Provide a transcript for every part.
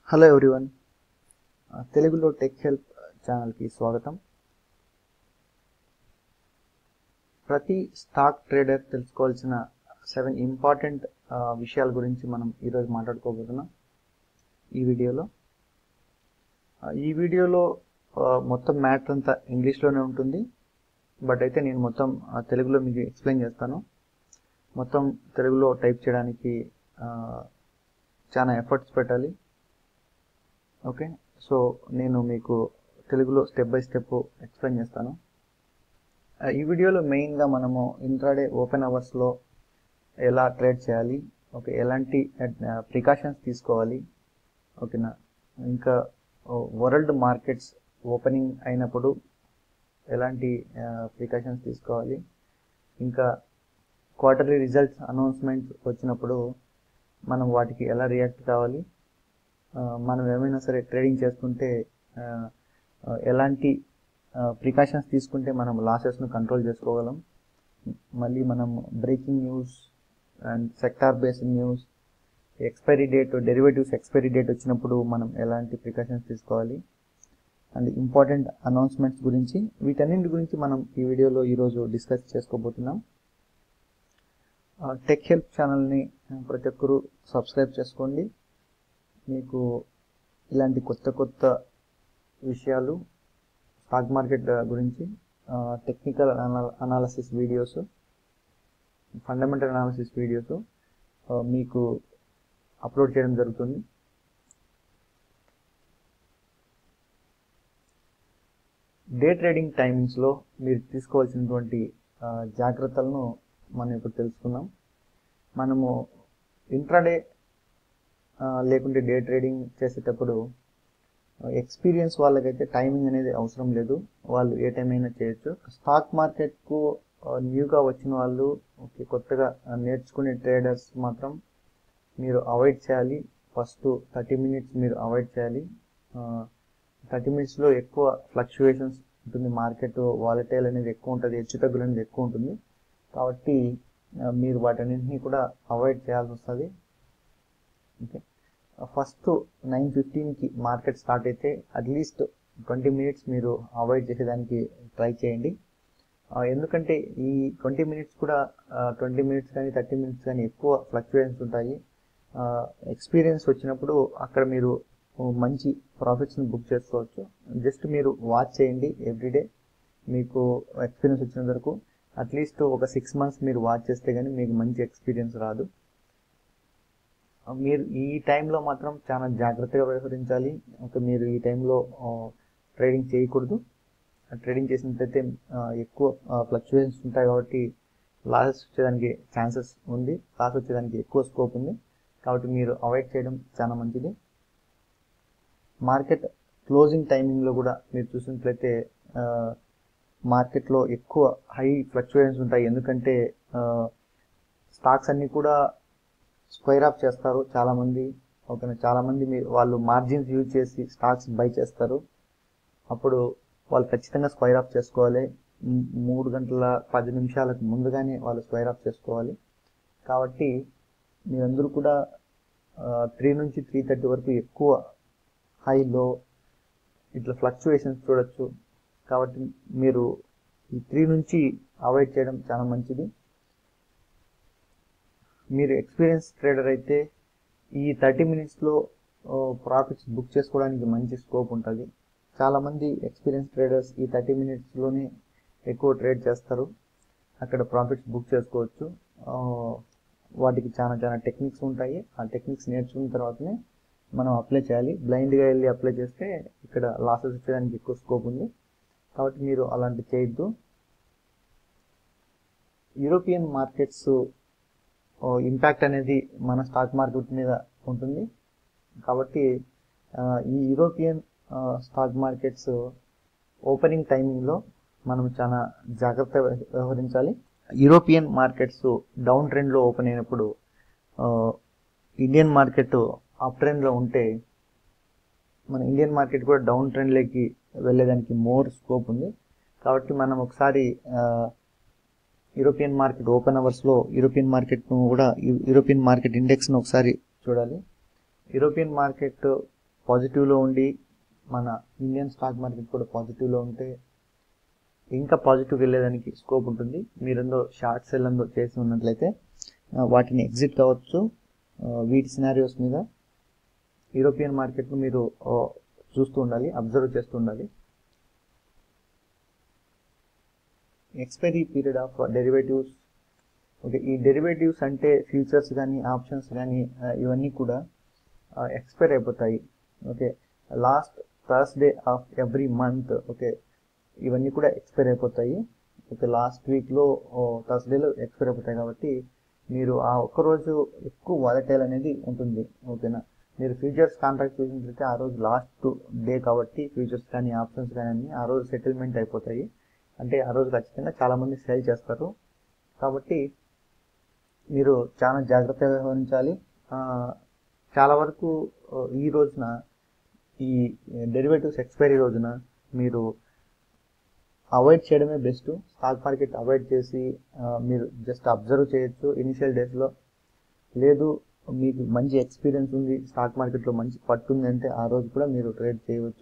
hello everyone తెలుగులో tech help ఛానల్కి స్వాగతం ప్రతి స్టాక్ ట్రేడర్ తెలుసుకోవాల్సిన సెవెన్ ఇంపార్టెంట్ విషయాల గురించి మనం ఈరోజు మాట్లాడుకోబోతున్నాం ఈ వీడియోలో ఆ, ఈ వీడియోలో ఆ, మొత్తం మ్యాటర్ అంతా ఇంగ్లీష్లోనే ఉంటుంది బట్ అయితే నేను మొత్తం ఆ, తెలుగులో మీకు ఎక్స్ప్లెయిన్ చేస్తాను మొత్తం తెలుగులో టైప్ చేయడానికి ఆ, చాలా ఎఫర్ట్స్ పెట్టాలి ఓకే సో నేను మీకు తెలుగులో స్టెప్ బై స్టెప్ ఎక్స్ప్లెయిన్ చేస్తాను ఆ, ఈ వీడియోలో మెయిన్గా మనము ఇంట్రాడే ఓపెన్ అవర్స్లో ఎలా ట్రేడ్ చేయాలి ఓకే ఎలాంటి ప్రికాషన్స్ తీసుకోవాలి ఓకేనా ఇంకా వరల్డ్ మార్కెట్స్ ఓపెనింగ్ అయినప్పుడు ఎలాంటి ప్రికాషన్స్ తీసుకోవాలి ఇంకా క్వార్టర్లీ రిజల్ట్స్ అనౌన్స్మెంట్స్ వచ్చినప్పుడు మనం వాటికి ఎలా రియాక్ట్ కావాలి ఆ, మనం ఏమైనా సరే ట్రేడింగ్ చేస్తుంటే ఆ, ఆ, ఎలాంటి ప్రికాషన్స్ తీసుకుంటే మనం లాసెస్ను కంట్రోల్ చేసుకోగలం మళ్ళీ మనం breaking news and sector based news expiry date derivatives expiry date వచ్చినప్పుడు మనం ఎలాంటి ప్రికాషన్స్ తీసుకోవాలి అండ్ ఇంపార్టెంట్ అనౌన్స్మెంట్స్ గురించి వీటన్నింటి గురించి మనం ఈ వీడియోలో ఈరోజు డిస్కస్ చేసుకోబోతున్నాం టెక్ హెల్ప్ ఛానల్ని ప్రతి ఒక్కరూ సబ్స్క్రైబ్ చేసుకోండి మీకు ఇలాంటి కొత్త కొత్త విషయాలు స్టాక్ మార్కెట్ గురించి technical analysis videos fundamental analysis videos మీకు అప్లోడ్ చేయడం జరుగుతుంది డే ట్రేడింగ్ టైమింగ్స్లో మీరు తీసుకోవాల్సినటువంటి ఆ, జాగ్రత్తలను మనం ఇప్పుడు తెలుసుకుందాం మనము ఇంట్రాడే ఆ, లేకుంటే డే ట్రేడింగ్ చేసేటప్పుడు ఎక్స్పీరియన్స్ వాళ్ళకైతే టైమింగ్ అనేది అవసరం లేదు వాళ్ళు ఏ టైం అయినా చేయొచ్చు స్టాక్ మార్కెట్కు న్యూగా వచ్చిన వాళ్ళు ఓకే కొత్తగా ఆ, నేర్చుకునే ట్రేడర్స్ మాత్రం మీరు అవాయిడ్ చేయాలి ఫస్ట్ థర్టీ మినిట్స్ మీరు అవాయిడ్ చేయాలి థర్టీ మినిట్స్లో ఎక్కువ ఫ్లక్చువేషన్స్ ఉంటుంది మార్కెట్ వాలటైల్ అనేది ఎక్కువ ఉంటుంది హెచ్చుతగ్గులు అనేది ఎక్కువ ఉంటుంది కాబట్టి ఆ, మీరు వాటన్నింటినీ కూడా అవాయిడ్ చేయాల్సి వస్తుంది ఓకే ఫస్ట్ నైన్ ఫిఫ్టీన్కి మార్కెట్ స్టార్ట్ అయితే అట్లీస్ట్ ట్వంటీ మినిట్స్ మీరు అవాయిడ్ చేసేదానికి ట్రై చేయండి ఆ, ఎందుకంటే ఈ ట్వంటీ మినిట్స్ కూడా ట్వంటీ మినిట్స్ కానీ థర్టీ మినిట్స్ కానీ ఎక్కువ ఫ్లక్చుయేషన్స్ ఉంటాయి ఎక్స్పీరియన్స్ వచ్చినప్పుడు అక్కడ మీరు మంచి ప్రాఫిట్స్ని బుక్ చేసుకోవచ్చు జస్ట్ మీరు వాచ్ చేయండి ఎవ్రీడే మీకు ఎక్స్పీరియన్స్ వచ్చినంత వరకు అట్లీస్ట్ ఒక సిక్స్ మంత్స్ మీరు వాచ్ చేస్తే కానీ మీకు మంచి ఎక్స్పీరియన్స్ రాదు మీరు ఈ టైంలో మాత్రం చాలా జాగ్రత్తగా వ్యవహరించాలి ఒక మీరు ఈ టైంలో ట్రేడింగ్ చేయకూడదు ట్రేడింగ్ చేసినట్లయితే ఆ, ఎక్కువ ఫ్లక్చుయేషన్స్ ఉంటాయి కాబట్టి లాసెస్ వచ్చేదానికి ఛాన్సెస్ ఉంది లాస్ వచ్చేదానికి ఎక్కువ స్కోప్ ఉంది కాబట్టి మీరు అవాయిడ్ చేయడం చాలా మంచిది మార్కెట్ క్లోజింగ్ టైమింగ్లో కూడా మీరు చూసినట్లయితే ఆ, మార్కెట్లో ఎక్కువ హై ఫ్లక్చుయేషన్స్ ఉంటాయి ఎందుకంటే ఆ, స్టాక్స్ అన్నీ కూడా స్క్వైర్ ఆఫ్ చేస్తారు చాలామంది ఓకేనా చాలామంది మీ వాళ్ళు మార్జిన్స్ యూజ్ చేసి స్టాక్స్ బై చేస్తారు అప్పుడు వాళ్ళు ఖచ్చితంగా స్క్వైర్ ఆఫ్ చేసుకోవాలి మ్, మూడు గంటల పది నిమిషాలకు ముందుగానే వాళ్ళు స్క్వైర్ ఆఫ్ చేసుకోవాలి కాబట్టి మీరందరూ కూడా త్రీ నుంచి త్రీ థర్టీ వరకు ఎక్కువ హై లో ఇట్లా ఫ్లక్చుయేషన్స్ చూడొచ్చు కాబట్టి మీరు ఈ త్రీ నుంచి అవాయిడ్ చేయడం చాలా మంచిది మీరు ఎక్స్పీరియన్స్ ట్రేడర్ అయితే ఈ థర్టీ మినిట్స్లో ప్రాఫిట్స్ బుక్ చేసుకోవడానికి మంచి స్కోప్ ఉంటుంది చాలామంది ఎక్స్పీరియన్స్ ట్రేడర్స్ ఈ థర్టీ మినిట్స్లోనే ఎక్కువ ట్రేడ్ చేస్తారు అక్కడ ప్రాఫిట్స్ బుక్ చేసుకోవచ్చు ఆ, వాటికి చాలా చాలా టెక్నిక్స్ ఉంటాయి ఆ టెక్నిక్స్ నేర్చుకున్న తర్వాతనే మనం అప్లై చేయాలి బ్లైండ్గా వెళ్ళి అప్లై చేస్తే ఇక్కడ లాసెస్ వచ్చేదానికి ఎక్కువ స్కోప్ ఉంది కాబట్టి మీరు అలాంటి చేయొద్దు యూరోపియన్ మార్కెట్స్ ఇంపాక్ట్ అనేది మన స్టాక్ మార్కెట్ మీద ఉంటుంది కాబట్టి ఆ, ఈ యూరోపియన్ ఆ, స్టాక్ మార్కెట్స్ ఓపెనింగ్ టైమింగ్లో మనం చాలా జాగ్రత్త వ్యవ- వ్యవహరించాలి యూరోపియన్ మార్కెట్స్ డౌన్ ట్రెండ్లో ఓపెన్ అయినప్పుడు ఆ, ఇండియన్ మార్కెట్ అప్ ట్రెండ్లో ఉంటే మన ఇండియన్ మార్కెట్ కూడా డౌన్ ట్రెండ్లోకి వెళ్ళేదానికి మోర్ స్కోప్ ఉంది కాబట్టి మనం ఒకసారి ఆ, యూరోపియన్ మార్కెట్ ఓపెన్ అవర్స్లో యూరోపియన్ మార్కెట్ను కూడా యూ- యూరోపియన్ మార్కెట్ ఇండెక్స్ను ఒకసారి చూడాలి యూరోపియన్ మార్కెట్ పాజిటివ్లో ఉండి మన ఇండియన్ స్టాక్ మార్కెట్ కూడా పాజిటివ్లో ఉంటే ఇంకా పాజిటివ్ వెళ్ళేదానికి స్కోప్ ఉంటుంది మీరందో షార్ట్ సెల్ అందో చేసి ఉన్నట్లయితే ఆ, వాటిని ఎగ్జిట్ కావచ్చు ఆ, వీటి సినారియోస్ మీద యూరోపియన్ మార్కెట్ను మీరు ఆ, చూస్తూ ఉండాలి అబ్జర్వ్ చేస్తూ ఉండాలి expiry period of derivatives okay ఈ డెరివేటివ్స్ అంటే ఫ్యూచర్స్ కానీ ఆప్షన్స్ కానీ ఇవన్నీ కూడా ఎక్స్పైర్ అయిపోతాయి okay last Thursday of every month okay ఇవన్నీ కూడా ఎక్స్పైర్ అయిపోతాయి ఓకే లాస్ట్ వీక్లో థర్స్డేలో ఎక్స్పైర్ అయిపోతాయి కాబట్టి మీరు ఆ ఒక్కరోజు ఎక్కువ వాలటైల్ అనేది ఉంటుంది ఓకేనా మీరు ఫ్యూచర్స్ కాంట్రాక్ట్ చూసినట్లయితే ఆ రోజు లాస్ట్ డే కాబట్టి ఫ్యూచర్స్ కానీ ఆప్షన్స్ కానీ అన్ని ఆ రోజు సెటిల్మెంట్ అయిపోతాయి అంటే ఆ రోజు ఖచ్చితంగా చాలామంది సేల్ చేస్తారు కాబట్టి మీరు చాలా జాగ్రత్తగా వ్యవహరించాలి ఆ, చాలా వరకు ఆ, ఈ రోజున ఈ డెరివేటివ్స్ ఎక్స్పైరీ రోజున మీరు అవాయిడ్ చేయడమే బెస్ట్ స్టాక్ మార్కెట్ అవాయిడ్ చేసి ఆ, మీరు జస్ట్ అబ్జర్వ్ చేయొచ్చు ఇనిషియల్ డేస్లో లేదు మీకు మంచి ఎక్స్పీరియన్స్ ఉంది స్టాక్ మార్కెట్లో మంచి పట్టు ఉంది అంటే ఆ రోజు కూడా మీరు ట్రేడ్ చేయవచ్చు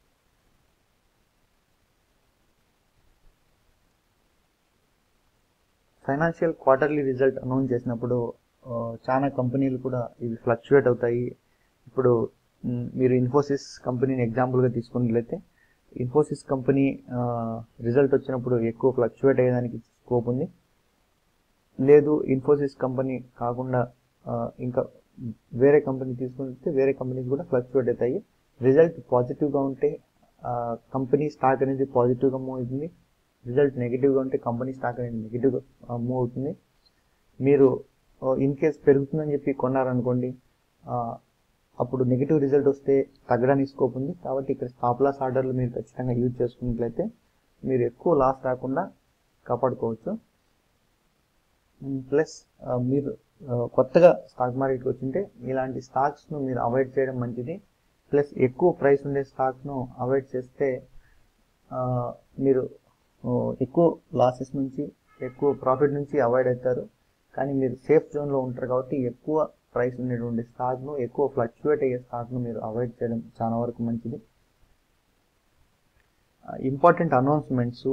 ఫైనాన్షియల్ క్వార్టర్లీ రిజల్ట్ అనౌన్స్ చేసినప్పుడు ఆ, చాలా కంపెనీలు కూడా ఇవి ఫ్లక్చువేట్ అవుతాయి ఇప్పుడు మ్, మీరు ఇన్ఫోసిస్ కంపెనీని ఎగ్జాంపుల్గా తీసుకున్నట్లయితే ఇన్ఫోసిస్ కంపెనీ రిజల్ట్ వచ్చినప్పుడు ఎక్కువ ఫ్లక్చువేట్ అయ్యేదానికి స్కోప్ ఉంది లేదు ఇన్ఫోసిస్ కంపెనీ కాకుండా ఆ, ఇంకా వేరే కంపెనీ తీసుకుంటే వేరే కంపెనీస్ కూడా ఫ్లక్చువేట్ అవుతాయి రిజల్ట్ పాజిటివ్గా ఉంటే కంపెనీ స్టాక్ అనేది పాజిటివ్గా మూవ్ అవుతుంది రిజల్ట్ నెగిటివ్గా ఉంటే కంపెనీ స్టాక్ అనేది నెగిటివ్గా మూవ్ అవుతుంది మీరు ఇన్ కేస్ పెరుగుతుందని చెప్పి కొన్నారనుకోండి ఆ, అప్పుడు నెగిటివ్ రిజల్ట్ వస్తే తగ్గడానికి స్కోప్ ఉంది కాబట్టి ఇక్కడ స్టాప్ లాస్ ఆర్డర్లు మీరు ఖచ్చితంగా యూజ్ చేసుకున్నట్లయితే మీరు ఎక్కువ లాస్ రాకుండా కాపాడుకోవచ్చు ప్లస్ మీరు ఆ, కొత్తగా స్టాక్ మార్కెట్కి వచ్చింటే ఇలాంటి స్టాక్స్ను మీరు అవాయిడ్ చేయడం మంచిది ప్లస్ ఎక్కువ ప్రైస్ ఉండే స్టాక్ను అవాయిడ్ చేస్తే ఆ, మీరు ఆ, ఎక్కువ లాసెస్ నుంచి ఎక్కువ ప్రాఫిట్ నుంచి అవాయిడ్ అవుతారు కానీ మీరు సేఫ్ జోన్లో ఉంటారు కాబట్టి ఎక్కువ ప్రైస్ ఉండేటువంటి స్టాక్ను ఎక్కువ ఫ్లక్చువేట్ అయ్యే స్టాక్ను మీరు అవాయిడ్ చేయడం చాలా వరకు మంచిది ఇంపార్టెంట్ అనౌన్స్మెంట్స్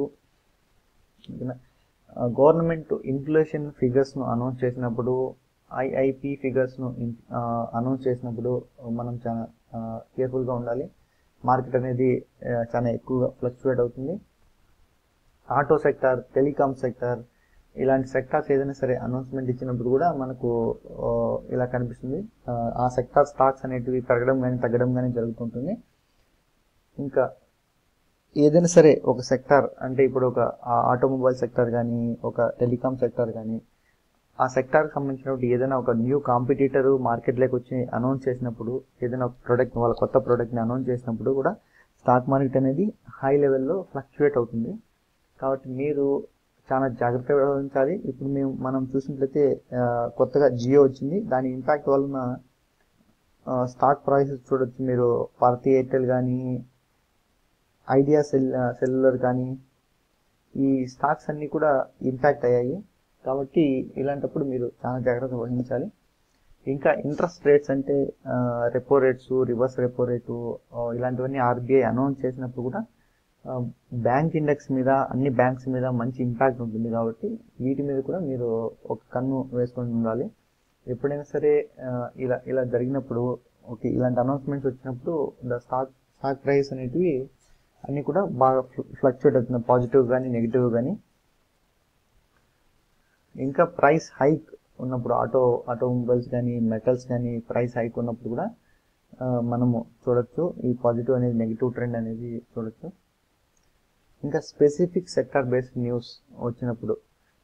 గవర్నమెంట్ ఇన్ఫ్లేషన్ ఫిగర్స్ను అనౌన్స్ చేసినప్పుడు ఐఐపి ఫిగర్స్ను అనౌన్స్ చేసినప్పుడు మనం చాలా కేర్ఫుల్గా ఉండాలి మార్కెట్ అనేది ఆ, చాలా ఎక్కువగా ఫ్లక్చువేట్ అవుతుంది ఆటో సెక్టార్ టెలికామ్ సెక్టార్ ఇలాంటి సెక్టార్స్ ఏదైనా సరే అనౌన్స్మెంట్ ఇచ్చినప్పుడు కూడా మనకు ఆ, ఇలా కనిపిస్తుంది ఆ, ఆ సెక్టార్ స్టాక్స్ అనేటివి పెరగడం కానీ తగ్గడం కానీ జరుగుతుంటుంది ఇంకా ఏదైనా సరే ఒక సెక్టార్ అంటే ఇప్పుడు ఒక ఆటోమొబైల్ సెక్టార్ కానీ ఒక టెలికామ్ సెక్టార్ కానీ ఆ సెక్టార్కి సంబంధించినప్పుడు ఏదైనా ఒక న్యూ కాంపిటీటర్ మార్కెట్లోకి వచ్చి అనౌన్స్ చేసినప్పుడు ఏదైనా ఒక ప్రోడక్ట్ వాళ్ళ కొత్త ప్రోడక్ట్ని అనౌన్స్ చేసినప్పుడు కూడా స్టాక్ మార్కెట్ అనేది హై లెవెల్లో ఫ్లక్చువేట్ అవుతుంది కాబట్టి మీరు చాలా జాగ్రత్తగా వ్యవహరించాలి ఇప్పుడు మేము మనం చూసినట్లయితే ఆ, కొత్తగా జియో వచ్చింది దాని ఇంపాక్ట్ వలన స్టాక్ ప్రైసెస్ చూడొచ్చు మీరు భారతీ ఎయిర్టెల్ కానీ ఐడియా సెల్ సెల్యులర్ కానీ ఈ స్టాక్స్ అన్నీ కూడా ఇంపాక్ట్ అయ్యాయి కాబట్టి ఇలాంటప్పుడు మీరు చాలా జాగ్రత్త వహించాలి ఇంకా ఇంట్రెస్ట్ రేట్స్ అంటే repo rates reverse repo rate ఇలాంటివన్నీ ఆర్బీఐ అనౌన్స్ చేసినప్పుడు కూడా బ్యాంక్ ఇండెక్స్ మీద అన్ని బ్యాంక్స్ మీద మంచి ఇంపాక్ట్ ఉంటుంది కాబట్టి వీటి మీద కూడా మీరు ఒక కన్ను వేసుకొని ఉండాలి ఎప్పుడైనా సరే ఆ, ఇలా ఇలా జరిగినప్పుడు ఓకే ఇలాంటి అనౌన్స్మెంట్స్ వచ్చినప్పుడు ద స్టాక్ స్టాక్ ప్రైస్ అనేటివి అన్నీ కూడా బాగా ఫ్లక్చువేట్ అవుతుంది పాజిటివ్ కానీ నెగిటివ్ కానీ ఇంకా ప్రైస్ హైక్ ఉన్నప్పుడు ఆటో ఆటోమొబైల్స్ కానీ మెటల్స్ కానీ ప్రైస్ హైక్ ఉన్నప్పుడు కూడా ఆ, మనము చూడొచ్చు ఈ పాజిటివ్ అనేది నెగిటివ్ ట్రెండ్ అనేది చూడొచ్చు ఇంకా స్పెసిఫిక్ సెక్టర్ బేస్డ్ న్యూస్ వచ్చినప్పుడు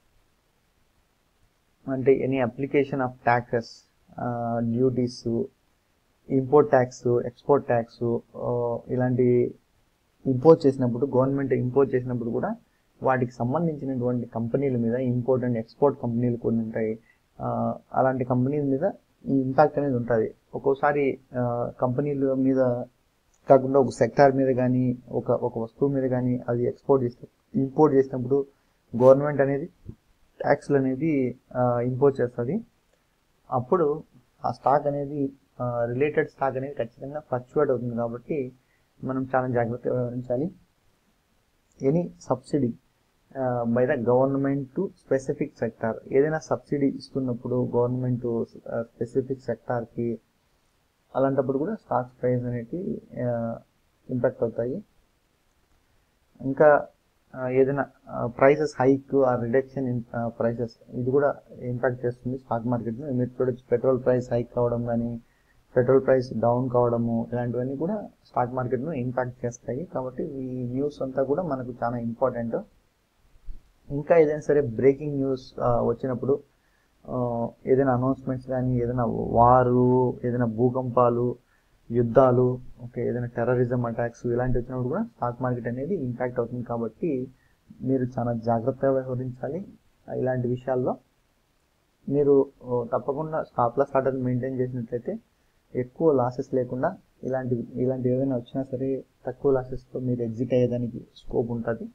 అంటే any application of taxes duties import tax export tax ఇలాంటి ఇంపోజ్ చేసినప్పుడు గవర్నమెంట్ ఇంపోజ్ చేసినప్పుడు కూడా వాటికి సంబంధించినటువంటి కంపెనీల మీద ఇంపోర్ట్ అండ్ ఎక్స్పోర్ట్ కంపెనీలు కొన్ని ఉంటాయి ఆ, అలాంటి కంపెనీల మీద ఈ ఇంపాక్ట్ అనేది ఉంటుంది ఒక్కోసారి ఆ, కంపెనీల మీద కాకుండా ఒక సెక్టార్ మీద కానీ ఒక ఒక వస్తువు మీద కానీ అది ఎక్స్పోర్ట్ చేస్తే ఇంపోర్ట్ చేసినప్పుడు గవర్నమెంట్ అనేది ట్యాక్స్లు అనేది ఇంపోజ్ చేస్తుంది అప్పుడు ఆ స్టాక్ అనేది రిలేటెడ్ స్టాక్ అనేది ఖచ్చితంగా ఫ్లక్చువేట్ అవుతుంది కాబట్టి మనం చాలా జాగ్రత్తగా వ్యవహరించాలి any subsidy by the government to specific sector ఏదైనా సబ్సిడీ ఇస్తున్నప్పుడు గవర్నమెంట్ స్పెసిఫిక్ సెక్టార్కి అలాంటప్పుడు కూడా స్టాక్ ప్రైస్ అనేవి ఇంపాక్ట్ అవుతాయి ఇంకా ఆ, ఏదైనా ప్రైసెస్ హైక్ ఆ రిడక్షన్ ఇన్ ప్రైసెస్ ఇది కూడా ఇంపాక్ట్ చేస్తుంది స్టాక్ మార్కెట్ని మీరు చూడొచ్చు పెట్రోల్ ప్రైస్ హైక్ కావడం కానీ పెట్రోల్ ప్రైస్ డౌన్ కావడము ఇలాంటివన్నీ కూడా స్టాక్ మార్కెట్ను ఇంపాక్ట్ చేస్తాయి కాబట్టి ఈ న్యూస్ అంతా కూడా మనకు చాలా ఇంపార్టెంట్ ఇంకా ఏదైనా సరే బ్రేకింగ్ న్యూస్ వచ్చినప్పుడు ఆ, ఏదైనా అనౌన్స్మెంట్స్ కానీ ఏదైనా వారు ఏదైనా భూకంపాలు యుద్ధాలు ఓకే ఏదైనా టెర్రరిజం అటాక్స్ ఇలాంటివి వచ్చినప్పుడు కూడా స్టాక్ మార్కెట్ అనేది ఇంపాక్ట్ అవుతుంది కాబట్టి మీరు చాలా జాగ్రత్తగా వ్యవహరించాలి ఇలాంటి విషయాల్లో మీరు ఓ, తప్పకుండా స్టాప్ లాస్ ఆర్డర్ మెయింటైన్ చేసినట్లయితే ఎక్కువ లాసెస్ లేకుండా ఇలాంటి ఇలాంటి ఏదైనా వచ్చినా సరే తక్కువ లాసెస్తో మీరు ఎగ్జిట్ అయ్యేదానికి స్కోప్ ఉంటుంది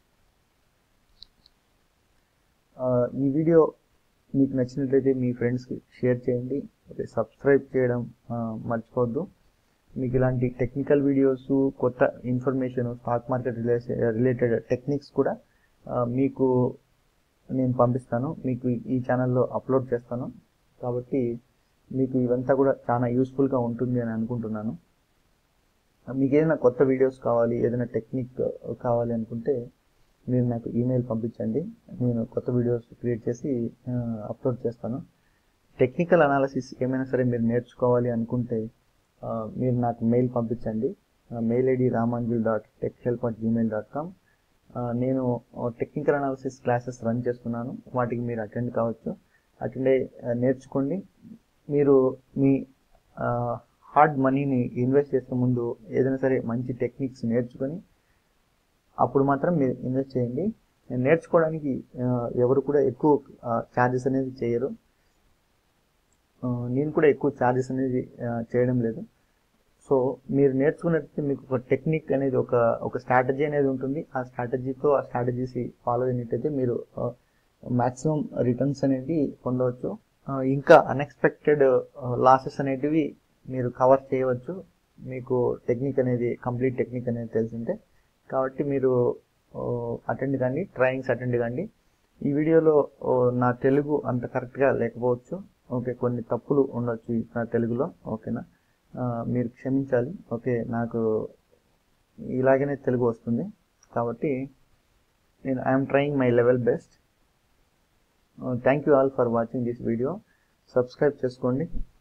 ఆ, ఈ వీడియో మీకు నచ్చినట్లయితే మీ ఫ్రెండ్స్కి షేర్ చేయండి ఓకే సబ్స్క్రైబ్ చేయడం ఆ, మర్చిపోవద్దు మీకు ఇలాంటి టెక్నికల్ వీడియోస్ కొత్త information stock market related techniques కూడా ఆ, మీకు నేను పంపిస్తాను మీకు ఈ ఛానల్లో అప్లోడ్ చేస్తాను కాబట్టి మీకు ఇవంతా కూడా చాలా యూస్ఫుల్గా ఉంటుంది అని అనుకుంటున్నాను మీకు ఏదైనా కొత్త వీడియోస్ కావాలి ఏదైనా టెక్నిక్ కావాలి అనుకుంటే మీరు నాకు ఈమెయిల్ పంపించండి నేను కొత్త వీడియోస్ క్రియేట్ చేసి అప్లోడ్ చేస్తాను టెక్నికల్ అనాలిసిస్ ఏమైనా సరే మీరు నేర్చుకోవాలి అనుకుంటే ఆ, మీరు నాకు మెయిల్ పంపించండి mail ID Ramanjul dot tech help at Gmail dot com నేను టెక్నికల్ అనాలిసిస్ క్లాసెస్ రన్ చేస్తున్నాను వాటికి మీరు అటెండ్ కావచ్చు అటెండ్ అయ్యి ఆ, నేర్చుకోండి మీరు మీ హార్డ్ మనీని ఇన్వెస్ట్ చేసే ముందు ఏదైనా సరే మంచి టెక్నిక్స్ నేర్చుకొని అప్పుడు మాత్రం మీరు ఇన్వెస్ట్ చేయండి నేర్చుకోవడానికి ఆ, ఎవరు కూడా ఎక్కువ ఛార్జెస్ అనేది చేయరు ఆ, నేను కూడా ఎక్కువ ఛార్జెస్ అనేది ఆ, చేయడం లేదు సో మీరు నేర్చుకున్నట్టు మీకు ఒక టెక్నిక్ అనేది ఒక ఒక స్ట్రాటజీ అనేది ఉంటుంది ఆ స్ట్రాటజీతో ఆ స్ట్రాటజీస్ ఫాలో అయినట్టయితే మీరు మ్యాక్సిమం రిటర్న్స్ అనేది పొందవచ్చు ఆ, ఇంకా అన్ఎక్స్పెక్టెడ్ లాసెస్ అనేటివి మీరు కవర్ చేయవచ్చు మీకు టెక్నిక్ అనేది కంప్లీట్ టెక్నిక్ అనేది తెలిసింటే కాబట్టి మీరు అటెండ్ కానీ ట్రైనింగ్స్ అటెండ్ కానీ ఈ వీడియోలో ఓ, నా తెలుగు అంత కరెక్ట్గా లేకపోవచ్చు ఓకే కొన్ని తప్పులు ఉండొచ్చు ఈ నా తెలుగులో ఓకేనా ఆ, మీరు క్షమించాలి ఓకే నాకు ఇలాగనే తెలుగు వస్తుంది కాబట్టి నేను I'm trying my level best thank you all for watching this video subscribe చేసుకోండి